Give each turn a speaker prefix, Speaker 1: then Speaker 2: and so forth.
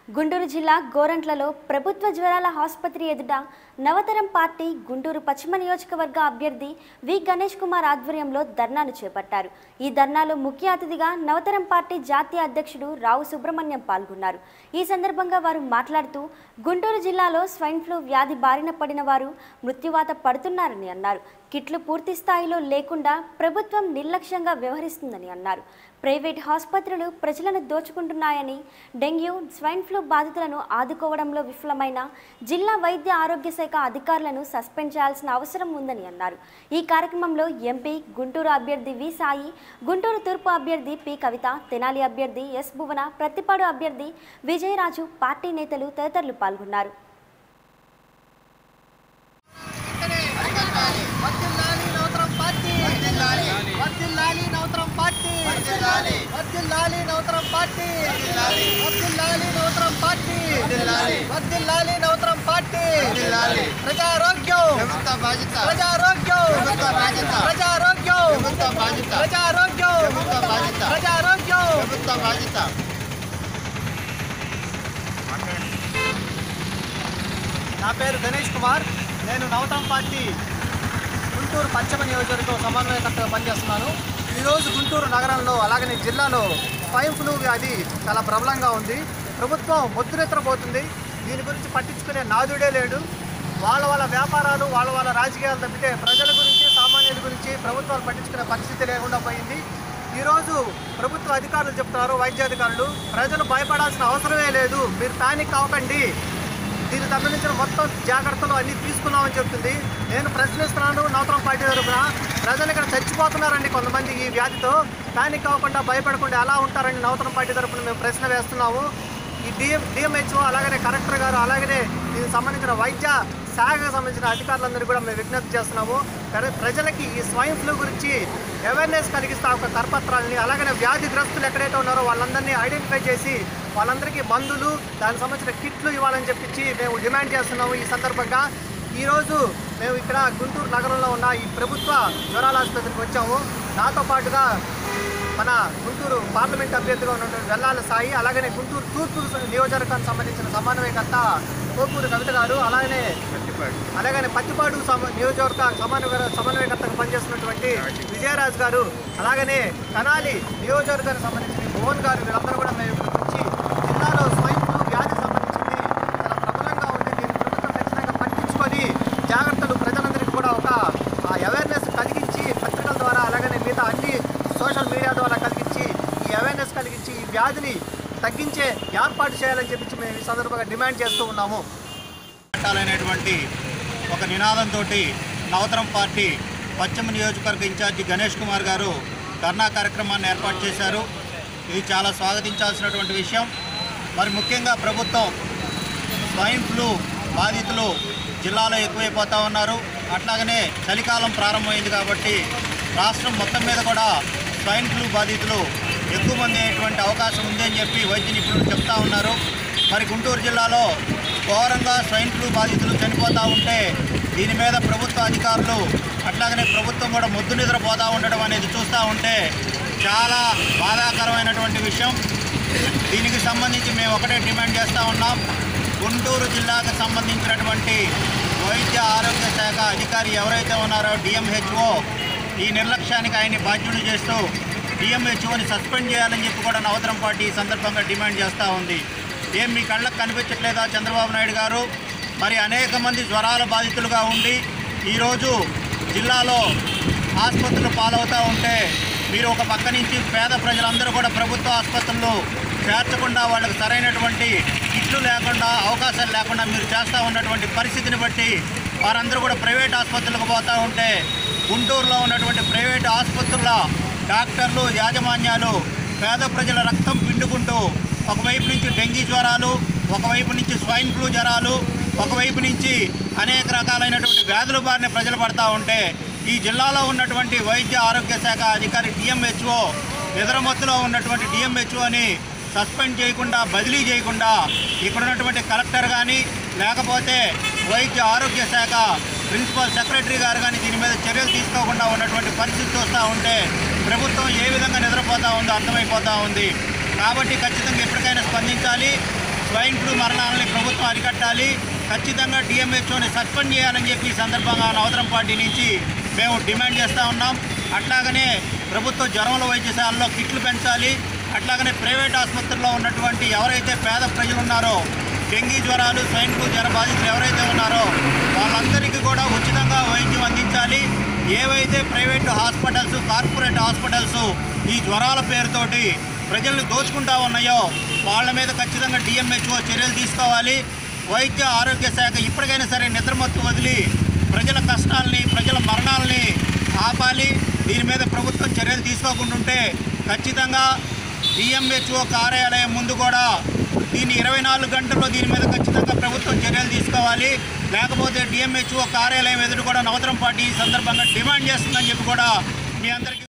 Speaker 1: గుంటూరు జిల్లా గోరంట్లలో ప్రభుత్వ జ్వరాల ఆసుపత్రి ఎదుట నవతరం పార్టీ గుంటూరు పశ్చిమ నియోజకవర్గ అభ్యర్థి వి గణేష్ కుమార్ ఆధ్వర్యంలో ధర్నాను చేపట్టారు ఈ ధర్నాలో ముఖ్య అతిథిగా నవతరం పార్టీ జాతీయ అధ్యక్షుడు రావు సుబ్రహ్మణ్యం పాల్గొన్నారు ఈ సందర్భంగా వారు మాట్లాడుతూ గుంటూరు జిల్లాలో స్వైన్ ఫ్లూ వ్యాధి బారిన పడిన వారు మృత్యువాత పడుతున్నారని అన్నారు కిట్లు పూర్తి స్థాయిలో లేకుండా ప్రభుత్వం నిర్లక్ష్యంగా వ్యవహరిస్తుందని అన్నారు ప్రైవేట్ ఆసుపత్రులు ప్రజలను దోచుకుంటున్నాయని డెంగ్యూ స్వైన్ ఫ్లూ బాధితులను ఆదుకోవడంలో విఫలమైన జిల్లా వైద్య ఆరోగ్య శాఖ అధికారులను సస్పెండ్ చేయాల్సిన అవసరం ఉందని అన్నారు ఈ కార్యక్రమంలో ఎంపీ గుంటూరు అభ్యర్థి వి సాయి గుంటూరు తూర్పు అభ్యర్థి పి కవిత తెనాలి అభ్యర్థి ఎస్ భువన ప్రతిపాడు అభ్యర్థి విజయరాజు పార్టీ నేతలు తదితరులు పాల్గొన్నారు
Speaker 2: వర్ధిల్లాలి నవతరం పార్టీ వర్ధిల్లాలి నవతరం పార్టీ వర్ధిల్లాలి నవతరం పార్టీ వర్ధిల్లాలి నవతరం పార్టీ వర్ధిల్లాలి నవతరం పార్టీ ప్రజారోగ్యం
Speaker 3: ప్రభుత్వ బాధ్యత
Speaker 2: ప్రజారోగ్యం
Speaker 3: ప్రభుత్వ బాధ్యత
Speaker 2: ప్రజారోగ్యం
Speaker 3: ప్రభుత్వ బాధ్యత
Speaker 2: ప్రజారోగ్యం
Speaker 3: ప్రభుత్వ బాధ్యత
Speaker 2: ప్రజారోగ్యం
Speaker 3: ప్రభుత్వ బాధ్యత
Speaker 2: నా పేరు గణేష్ కుమార్ నేను నవతం పార్టీ గుంటూరు పశ్చిమ నియోజకవర్గం సమన్వయకర్తగా పనిచేస్తున్నాను ఈరోజు గుంటూరు నగరంలో అలాగనే జిల్లాలో స్వైన్ ఫ్లూ వ్యాధి చాలా ప్రబలంగా ఉంది ప్రభుత్వం ముద్దురెత్తరపోతుంది దీని గురించి పట్టించుకునే నాదుడే లేడు వాళ్ళ వాళ్ళ వ్యాపారాలు వాళ్ళ వాళ్ళ రాజకీయాలు తప్పితే ప్రజల గురించి సామాన్యుల గురించి ప్రభుత్వాలు పట్టించుకునే పరిస్థితి లేకుండా పోయింది ఈరోజు ప్రభుత్వ అధికారులు చెప్తున్నారు వైద్యాధికారులు ప్రజలు భయపడాల్సిన అవసరమే లేదు మీరు ప్యానిక్ అవ్వకండి దీనికి సంబంధించిన మొత్తం జాగ్రత్తలు అన్ని తీసుకున్నామని చెప్తుంది నేను ప్రశ్నిస్తున్నాను నూతన పార్టీ తరఫున ప్రజలు ఇక్కడ చచ్చిపోతున్నారండి కొంతమంది ఈ వ్యాధితో ప్యానిక్ అవ్వకుండా భయపడకుండా ఎలా ఉంటారని నూతన పార్టీ తరఫున మేము ప్రశ్న వేస్తున్నాము ఈ డిఎం డిఎంహెచ్ఓ అలాగనే కలెక్టర్ గారు అలాగనే దీనికి సంబంధించిన వైద్య శాఖకు సంబంధించిన అధికారులందరూ కూడా మేము విజ్ఞప్తి చేస్తున్నాము ప్ర- ప్రజలకి ఈ స్వైన్ ఫ్లూ గురించి అవేర్నెస్ కలిగిస్తా ఒక కరపత్రాలని అలాగనే వ్యాధిగ్రస్తులు ఎక్కడైతే ఉన్నారో వాళ్ళందరినీ ఐడెంటిఫై చేసి వాళ్ళందరికీ మందులు దానికి సంబంధించిన కిట్లు ఇవ్వాలని చెప్పించి మేము డిమాండ్ చేస్తున్నాము ఈ సందర్భంగా ఈరోజు మేము ఇక్కడ గుంటూరు నగరంలో ఉన్న ఈ ప్రభుత్వ జ్వరాల ఆసుపత్రికి వచ్చాము నాతో పాటుగా మన గుంటూరు పార్లమెంట్ అభ్యర్థిగా ఉన్నటువంటి వెల్లాల సాయి అలాగనే గుంటూరు తూర్పు నియోజకవర్గానికి సంబంధించిన సమన్వయకర్త కోకూరు కవిత గారు అలాగనే అలాగనే పత్తిపాడు సమ నియోజకవర్గ సమన్వయ సమన్వయకర్తగా పనిచేస్తున్నటువంటి విజయరాజ్ గారు అలాగనే కనాలి నియోజకవర్గానికి సంబంధించిన భువన్ గారు వీళ్ళందరూ కూడా మేము ఇక్కడికి వచ్చి జిల్లాలో స్వైన్ ఫ్లూ వ్యాధికి సంబంధించింది చాలా ప్రబలంగా ఉంది దీన్ని ప్రభుత్వం ఖచ్చితంగా పట్టించుకొని జాగ్రత్తలు ప్రజలందరికీ కూడా ఒక అవేర్నెస్ కలిగించి పత్రికల ద్వారా అలాగనే మిగతా అన్ని సోషల్ మీడియా ద్వారా కలిగించి ఈ అవేర్నెస్ కలిగించి ఈ వ్యాధిని తగ్గించే ఏర్పాటు చేయాలని చెప్పి మేము ఈ సందర్భంగా డిమాండ్ చేస్తూ ఉన్నాము
Speaker 3: పెట్టాలనేటువంటి ఒక నినాదంతో నవతరం పార్టీ పశ్చిమ నియోజకవర్గ ఇన్ఛార్జి గణేష్ కుమార్ గారు ధర్నా కార్యక్రమాన్ని ఏర్పాటు చేశారు ఇది చాలా స్వాగతించాల్సినటువంటి విషయం మరి ముఖ్యంగా ప్రభుత్వం స్వైన్ ఫ్లూ బాధితులు జిల్లాలో ఎక్కువైపోతూ ఉన్నారు అట్లాగనే చలికాలం ప్రారంభమైంది కాబట్టి రాష్ట్రం మొత్తం మీద కూడా స్వైన్ ఫ్లూ బాధితులు ఎక్కువ మంది అయ్యేటువంటి అవకాశం ఉంది అని చెప్పి వైద్య నిపుణులు చెప్తా ఉన్నారు మరి గుంటూరు జిల్లాలో ఘోరంగా స్వైన్ ఫ్లూ బాధితులు చనిపోతూ ఉంటే దీని మీద ప్రభుత్వ అధికారులు అట్లాగనే ప్రభుత్వం కూడా మొద్దు నిద్రపోతూ ఉండడం అనేది చూస్తూ ఉంటే చాలా బాధాకరమైనటువంటి విషయం దీనికి సంబంధించి మేము ఒకటే డిమాండ్ చేస్తూ ఉన్నాం గుంటూరు జిల్లాకు సంబంధించినటువంటి వైద్య ఆరోగ్య శాఖ అధికారి ఎవరైతే ఉన్నారో డిఎంహెచ్ఓ ఈ నిర్లక్ష్యానికి ఆయన్ని బాధ్యుడు చేస్తూ డిఎంహెచ్ఓని సస్పెండ్ చేయాలని చెప్పి కూడా నవతరం పార్టీ ఈ సందర్భంగా డిమాండ్ చేస్తూ ఉంది ఏం మీ కళ్ళకు కనిపించట్లేదా చంద్రబాబు నాయుడు గారు మరి అనేక మంది జ్వరాల బాధితులుగా ఉండి ఈరోజు జిల్లాలో ఆసుపత్రులు పాలవుతూ ఉంటే మీరు ఒక పక్క నుంచి పేద ప్రజలందరూ కూడా ప్రభుత్వ ఆసుపత్రులు చేర్చకుండా వాళ్ళకి సరైనటువంటి కిట్లు లేకుండా అవకాశాలు లేకుండా మీరు చేస్తూ ఉన్నటువంటి పరిస్థితిని బట్టి వారందరూ కూడా ప్రైవేట్ ఆసుపత్రులకు పోతూ ఉంటే గుంటూరులో ఉన్నటువంటి ప్రైవేట్ ఆసుపత్రుల డాక్టర్లు యాజమాన్యాలు పేద ప్రజల రక్తం పిండుకుంటూ ఒకవైపు నుంచి డెంగీ జ్వరాలు ఒకవైపు నుంచి స్వైన్ ఫ్లూ జ్వరాలు ఒకవైపు నుంచి అనేక రకాలైనటువంటి వ్యాధుల బారిన ప్రజలు పడతా ఉంటే ఈ జిల్లాలో ఉన్నటువంటి వైద్య ఆరోగ్య శాఖ అధికారి డిఎంహెచ్ఓ నిద్రమత్తులో ఉన్నటువంటి డిఎంహెచ్ఓని సస్పెండ్ చేయకుండా బదిలీ చేయకుండా ఇక్కడ ఉన్నటువంటి కలెక్టర్ కానీ లేకపోతే వైద్య ఆరోగ్య శాఖ ప్రిన్సిపల్ సెక్రటరీ గారు కానీ దీని మీద చర్యలు తీసుకోకుండా ఉన్నటువంటి పరిస్థితి చూస్తూ ఉంటే ప్రభుత్వం ఏ విధంగా నిద్రపోతూ ఉందో అర్థమైపోతూ ఉంది కాబట్టి ఖచ్చితంగా ఎప్పటికైనా స్పందించాలి స్వైన్ ఫ్లూ మరణాలని ప్రభుత్వం అరికట్టాలి ఖచ్చితంగా డిఎంహెచ్ఓని సస్పెండ్ చేయాలని చెప్పి ఈ సందర్భంగా నవతరం పార్టీ నుంచి మేము డిమాండ్ చేస్తూ ఉన్నాం అట్లాగనే ప్రభుత్వ జ్వరముల వైద్యశాలలో కిట్లు పెంచాలి అట్లాగనే ప్రైవేట్ ఆసుపత్రుల్లో ఉన్నటువంటి ఎవరైతే పేద ప్రజలు ఉన్నారో డెంగీ జ్వరాలు స్వైన్ ఫ్లూ జ్వర బాధితులు ఎవరైతే ఉన్నారో వాళ్ళందరికీ కూడా ఉచితంగా వైద్యం అందించాలి ఏవైతే ప్రైవేట్ హాస్పిటల్స్ కార్పొరేట్ హాస్పిటల్స్ ఈ జ్వరాల పేరుతోటి ప్రజలను దోచుకుంటా ఉన్నాయో వాళ్ళ మీద ఖచ్చితంగా డిఎంహెచ్ఓ చర్యలు తీసుకోవాలి వైద్య ఆరోగ్య శాఖ ఇప్పటికైనా సరే నిద్రమత్తు వదిలి ప్రజల కష్టాలని ప్రజల మరణాలని ఆపాలి దీని మీద ప్రభుత్వం చర్యలు తీసుకోకుండా ఉంటే ఖచ్చితంగా డిఎంహెచ్ఓ కార్యాలయం ముందు కూడా దీన్ని ఇరవై నాలుగు గంటల్లో దీని మీద ఖచ్చితంగా ప్రభుత్వం చర్యలు తీసుకోవాలి లేకపోతే డిఎంహెచ్ఓ కార్యాలయం ఎదురు కూడా నవతరం పార్టీ ఈ సందర్భంగా డిమాండ్ చేస్తుందని చెప్పి కూడా మీ అందరికీ